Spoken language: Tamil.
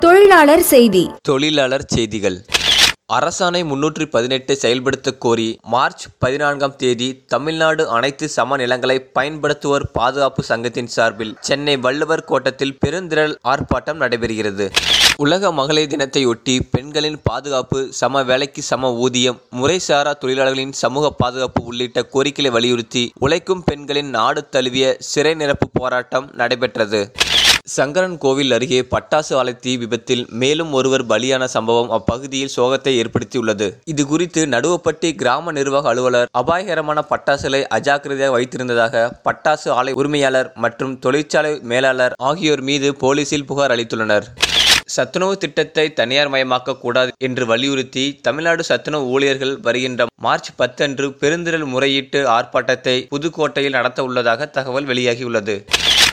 தொழிலாளர் செய்தி தொழிலாளர் செய்திகள் அரசாணை முன்னூற்றி பதினெட்டு செயல்படுத்தக் கோரி மார்ச் பதினான்காம் தேதி தமிழ்நாடு அனைத்து சம நிலங்களை பயன்படுத்துவோர் பாதுகாப்பு சங்கத்தின் சார்பில் சென்னை வள்ளுவர் கோட்டத்தில் பெருந்திரள் ஆர்ப்பாட்டம் நடைபெறுகிறது உலக மகளிர் தினத்தையொட்டி பெண்களின் பாதுகாப்பு சம வேலைக்கு சம ஊதியம் முறைசாரா தொழிலாளர்களின் சமூக பாதுகாப்பு உள்ளிட்ட கோரிக்கைகளை வலியுறுத்தி உழைக்கும் பெண்களின் நாடு தழுவிய சிறை நிரப்பு போராட்டம் நடைபெற்றது சங்கரன் கோவில் அருகே பட்டாசு ஆலை தீ விபத்தில் மேலும் ஒருவர் பலியான சம்பவம் அப்பகுதியில் சோகத்தை ஏற்படுத்தியுள்ளது இது குறித்து நடுவப்பட்டி கிராம நிர்வாக அலுவலர் அபாயகரமான பட்டாசுகளை அஜாக்கிரதையாக வைத்திருந்ததாக பட்டாசு ஆலை உரிமையாளர் மற்றும் தொழிற்சாலை மேலாளர் ஆகியோர் மீது போலீசில் புகார் அளித்துள்ளனர் சத்துணவு திட்டத்தை தனியார் மயமாக்க கூடாது என்று வலியுறுத்தி தமிழ்நாடு சத்துணவு ஊழியர்கள் வருகின்ற மார்ச் பத்து அன்று பெருந்திரள் முறையீட்டு ஆர்ப்பாட்டத்தை புதுக்கோட்டையில் நடத்த உள்ளதாக தகவல் வெளியாகியுள்ளது